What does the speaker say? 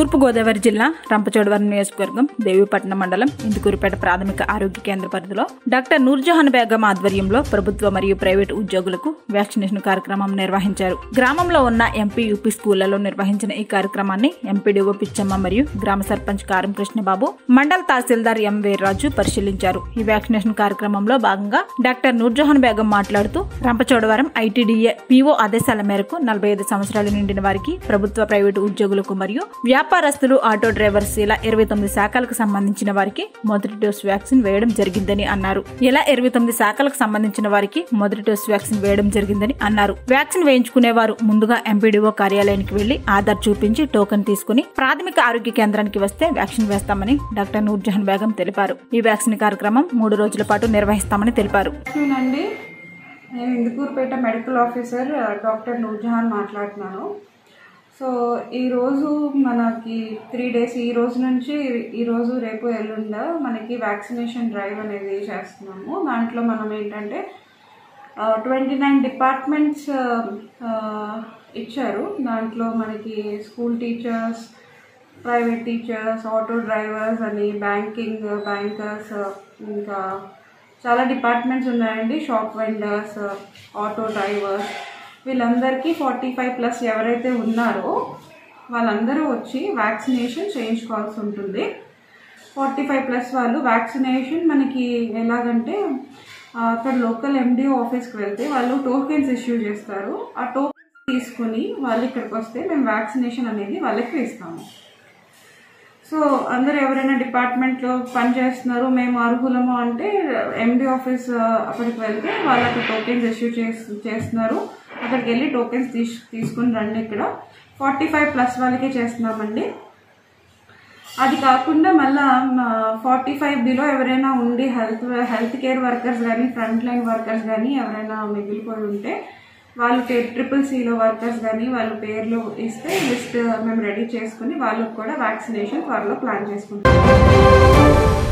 తూర్పుగోదావరి జిల్లా రంపచోడవరం నియోజకవర్గం దేవీపట్నం మండలం ఇందుకూరుపేట ప్రాథమిక ఆరోగ్య కేంద్ర పరిధిలో డాక్టర్ నూర్జహాన్ బేగం ఆధ్వర్యంలో ప్రభుత్వ మరియు ప్రైవేటు ఉద్యోగులకు వ్యాక్సినేషన్ కార్యక్రమం నిర్వహించారు గ్రామంలో ఉన్న ఎంపీ యూపీ స్కూళ్లలో నిర్వహించిన ఈ కార్యక్రమాన్ని ఎంపీడీఓ పిచ్చమ్మ మరియు గ్రామ సర్పంచ్ కారం కృష్ణబాబు మండల తహసీల్దార్ ఎం వీర్రాజు పరిశీలించారు ఈ వ్యాక్సినేషన్ కార్యక్రమంలో భాగంగా డాక్టర్ నూర్జహాన్ బేగం మాట్లాడుతూ రంపచోడవరం ఐటీడీఏ పీఓ ఆదేశాల మేరకు నలభై ఐదు సంవత్సరాలు నిండిన వారికి ప్రభుత్వ ప్రైవేటు ఉద్యోగులకు మరియు వ్యాపారస్తులు ఆటో డ్రైవర్స్ ఇలా ఇరవై తొమ్మిది శాఖలకు సంబంధించిన వారికి మొదటి డోస్ వ్యాక్సిన్ వేయడం జరిగిందని అన్నారు ఇలా ఇరవై తొమ్మిది శాఖలకు సంబంధించిన వారికి మొదటి డోస్ వ్యాక్సిన్ వేయడం జరిగిందని అన్నారు వ్యాక్సిన్ వేయించుకునే వారు ముందుగా ఎంపీడీఓ కార్యాలయానికి వెళ్లి ఆధార్ చూపించి టోకెన్ తీసుకుని ప్రాథమిక ఆరోగ్య కేంద్రానికి వస్తే వ్యాక్సిన్ వేస్తామని డాక్టర్ నూర్జహాన్ బేగం తెలిపారు ఈ వ్యాక్సిన్ కార్యక్రమం మూడు రోజుల పాటు నిర్వహిస్తామని తెలిపారు అండి నేను Indukurpet medical officer doctor Noorjahan మాట్లాడుతున్నాను సో ఈరోజు మనకి త్రీ డేస్ ఈ రోజు నుంచి ఈరోజు రేపు ఎల్లుండ మనకి వ్యాక్సినేషన్ డ్రైవ్ అనేది చేస్తున్నాము దాంట్లో మనం ఏంటంటే ట్వంటీ నైన్ డిపార్ట్మెంట్స్ ఇచ్చారు దాంట్లో మనకి school teachers private teachers auto drivers అని బ్యాంకింగ్ బ్యాంకర్స్ ఇంకా చాలా డిపార్ట్మెంట్స్ ఉన్నాయండి షాప్ వెండర్స్ ఆటో డ్రైవర్స్ వీళ్ళందరికీ ఫార్టీ ఫైవ్ ప్లస్ ఎవరైతే ఉన్నారో వాళ్ళందరూ వచ్చి వ్యాక్సినేషన్ చేయించుకోవాల్సి ఉంటుంది ఫార్టీ ఫైవ్ ప్లస్ వాళ్ళు వ్యాక్సినేషన్ మనకి ఎలాగంటే ఆ, అక్కడ లోకల్ ఎండిఓ ఆఫీస్కి వెళ్తే వాళ్ళు టోకెన్స్ ఇష్యూ చేస్తారు ఆ టోకెన్స్ తీసుకుని వాళ్ళు ఇక్కడికి వస్తే మేము వ్యాక్సినేషన్ అనేది వాళ్ళకి ఇస్తాము సో అందరు ఎవరైనా డిపార్ట్మెంట్లో పని చేస్తున్నారు మేము అర్హులము అంటే ఎండి ఆఫీస్ ఆ, అక్కడికి వెళ్తే వాళ్ళకి టోకెన్స్ ఇష్యూ చేస్తున్నారు అక్కడికి వెళ్ళి టోకెన్స్ తీసు తీసుకుని రండి ఇక్కడ ఫార్టీ ఫైవ్ ప్లస్ వాళ్ళకే చేస్తున్నామండి అది కాకుండా మళ్ళా ఫార్టీ ఫైవ్ బిలో ఎవరైనా ఉండి హెల్త్ హెల్త్ కేర్ వర్కర్స్ కానీ ఫ్రంట్ లైన్ వర్కర్స్ కానీ ఎవరైనా మిగిలిపోయి ఉంటే వాళ్ళు ట్రిపుల్ సిలో వర్కర్స్ కానీ వాళ్ళ పేర్లు ఇస్తే లిస్ట్ మేము రెడీ చేసుకుని వాళ్ళకి కూడా వ్యాక్సినేషన్ త్వరలో ప్లాన్ చేసుకుంటాం